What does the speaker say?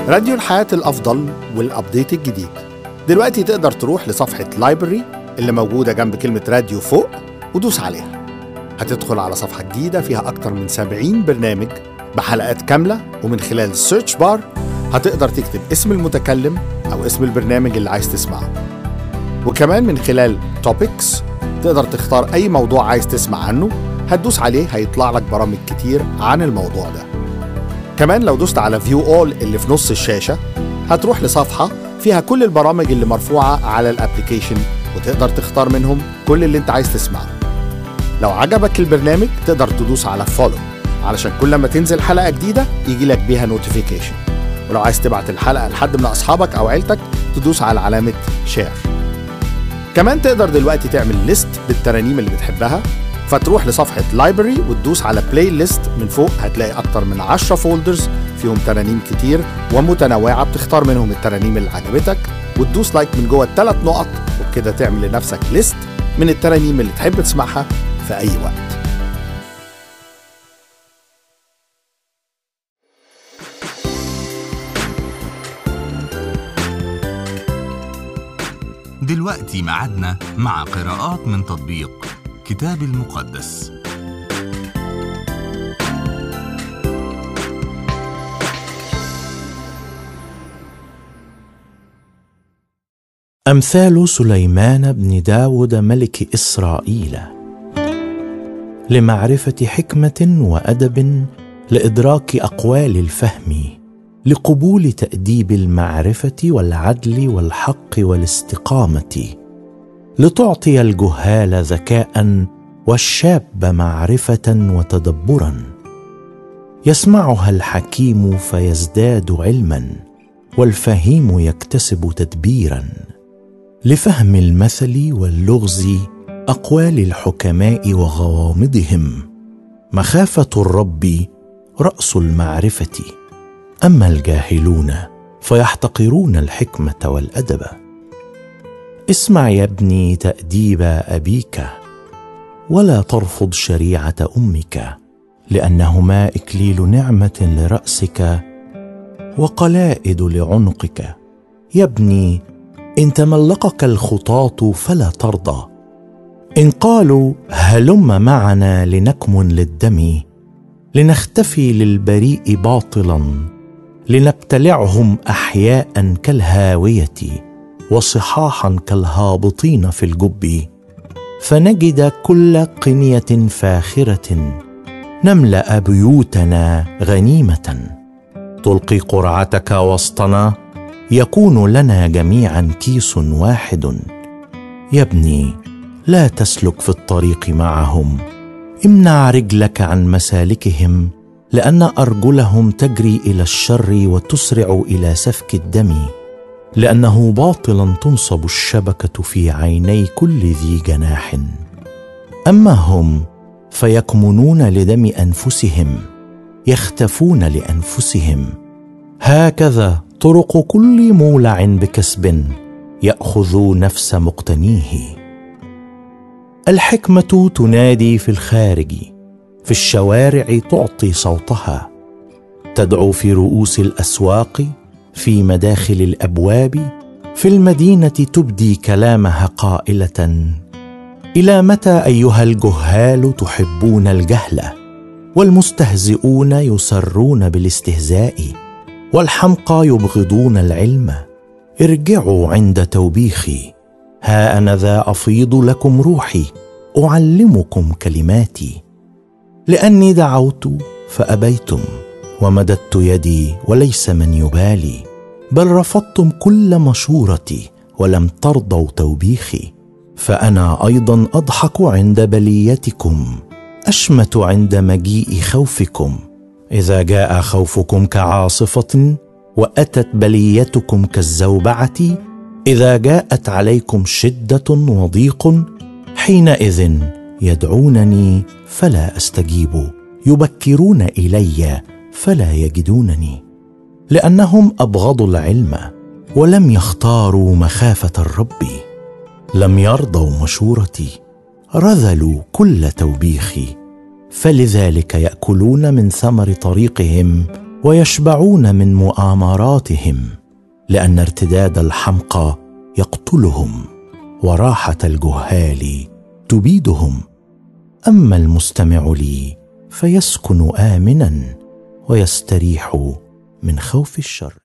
راديو الحياة الأفضل والأبديت الجديد دلوقتي تقدر تروح لصفحة لايبرري اللي موجودة جنب كلمة راديو فوق ودوس عليها هتدخل على صفحة جديدة فيها أكتر من 70 برنامج بحلقات كاملة ومن خلال السيرش بار هتقدر تكتب اسم المتكلم أو اسم البرنامج اللي عايز تسمعه وكمان من خلال توبكس تقدر تختار أي موضوع عايز تسمع عنه هتدوس عليه هيطلع لك برامج كتير عن الموضوع ده كمان لو دوست على فيو اول اللي في نص الشاشة هتروح لصفحة فيها كل البرامج اللي مرفوعة على الابليكيشن وتقدر تختار منهم كل اللي انت عايز تسمعه لو عجبك البرنامج تقدر تدوس على فولو علشان كل ما تنزل حلقة جديدة يجي لك بيها نوتيفيكيشن ولو عايز تبعت الحلقة لحد من أصحابك أو عيلتك تدوس على علامة شير كمان تقدر دلوقتي تعمل ليست بالترانيم اللي بتحبها فتروح لصفحة لايبرري وتدوس على بلاي ليست من فوق هتلاقي أكتر من 10 فولدرز فيهم ترانيم كتير ومتنوعة بتختار منهم الترانيم اللي عجبتك وتدوس لايك من جوه الثلاث نقط وبكده تعمل لنفسك ليست من الترانيم اللي تحب تسمعها في أي وقت دلوقتي ميعادنا مع قراءات من تطبيق كتاب المقدس أمثال سليمان بن داود ملك إسرائيل لمعرفة حكمة وأدب لإدراك أقوال الفهم لقبول تأديب المعرفة والعدل والحق والاستقامة لتعطي الجهال ذكاء والشاب معرفة وتدبرا يسمعها الحكيم فيزداد علما والفهيم يكتسب تدبيرا لفهم المثل واللغز اقوال الحكماء وغوامضهم مخافه الرب راس المعرفه اما الجاهلون فيحتقرون الحكمه والادب اسمع يا ابني تاديب ابيك ولا ترفض شريعه امك لانهما اكليل نعمه لراسك وقلائد لعنقك يا ابني ان تملقك الخطاة فلا ترضى ان قالوا هلم معنا لنكمن للدم لنختفي للبريء باطلا لنبتلعهم احياء كالهاويه وصحاحا كالهابطين في الجب فنجد كل قنيه فاخره نملا بيوتنا غنيمه تلقي قرعتك وسطنا يكون لنا جميعا كيس واحد يا ابني لا تسلك في الطريق معهم امنع رجلك عن مسالكهم لان ارجلهم تجري الى الشر وتسرع الى سفك الدم لانه باطلا تنصب الشبكه في عيني كل ذي جناح اما هم فيكمنون لدم انفسهم يختفون لانفسهم هكذا طرق كل مولع بكسب ياخذ نفس مقتنيه الحكمه تنادي في الخارج في الشوارع تعطي صوتها تدعو في رؤوس الاسواق في مداخل الابواب في المدينه تبدي كلامها قائله الى متى ايها الجهال تحبون الجهل والمستهزئون يسرون بالاستهزاء والحمقى يبغضون العلم ارجعوا عند توبيخي ها انا ذا افيض لكم روحي اعلمكم كلماتي لاني دعوت فابيتم ومددت يدي وليس من يبالي بل رفضتم كل مشورتي ولم ترضوا توبيخي فانا ايضا اضحك عند بليتكم اشمت عند مجيء خوفكم اذا جاء خوفكم كعاصفه واتت بليتكم كالزوبعه اذا جاءت عليكم شده وضيق حينئذ يدعونني فلا استجيب يبكرون الي فلا يجدونني لانهم ابغضوا العلم ولم يختاروا مخافه الرب لم يرضوا مشورتي رذلوا كل توبيخي فلذلك ياكلون من ثمر طريقهم ويشبعون من مؤامراتهم لان ارتداد الحمقى يقتلهم وراحه الجهال تبيدهم اما المستمع لي فيسكن امنا ويستريح من خوف الشر